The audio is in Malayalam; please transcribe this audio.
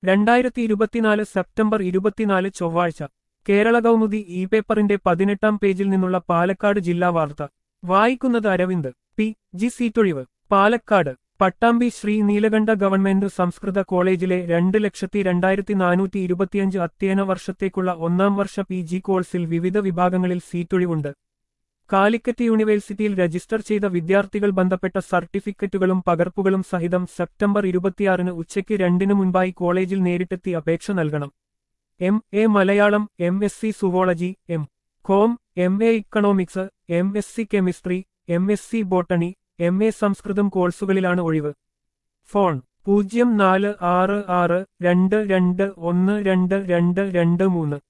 രണ്ടായിരത്തി ഇരുപത്തിനാല് സെപ്റ്റംബർ ഇരുപത്തിനാല് ചൊവ്വാഴ്ച കേരള കൗമുദി ഇ പേപ്പറിന്റെ പതിനെട്ടാം പേജിൽ നിന്നുള്ള പാലക്കാട് ജില്ലാ വാർത്ത വായിക്കുന്നത് അരവിന്ദ് പി ജി സീറ്റൊഴിവ് പാലക്കാട് പട്ടാമ്പി ശ്രീ നീലകണ്ഠ ഗവൺമെന്റ് സംസ്കൃത കോളേജിലെ രണ്ട് ലക്ഷത്തി രണ്ടായിരത്തി നാനൂറ്റി ഇരുപത്തിയഞ്ച് അധ്യയന വർഷത്തേക്കുള്ള ഒന്നാം വർഷ പി ജി കോഴ്സിൽ വിവിധ വിഭാഗങ്ങളിൽ സീറ്റൊഴിവുണ്ട് കാലിക്കറ്റ് യൂണിവേഴ്സിറ്റിയിൽ രജിസ്റ്റർ ചെയ്ത വിദ്യാർത്ഥികൾ ബന്ധപ്പെട്ട സർട്ടിഫിക്കറ്റുകളും പകർപ്പുകളും സഹിതം സെപ്റ്റംബർ ഇരുപത്തിയാറിന് ഉച്ചയ്ക്ക് രണ്ടിന് മുൻപായി കോളേജിൽ നേരിട്ടെത്തി അപേക്ഷ നൽകണം M A Malayalam M S C zoology M Com M A economics M S C chemistry M S C botany M A സംസ്കൃതം കോഴ്സുകളിലാണ് ഒഴിവ് ഫോൺ പൂജ്യം നാല് ആറ് ആറ് രണ്ട് രണ്ട് ഒന്ന് രണ്ട് രണ്ട് രണ്ട് മൂന്ന്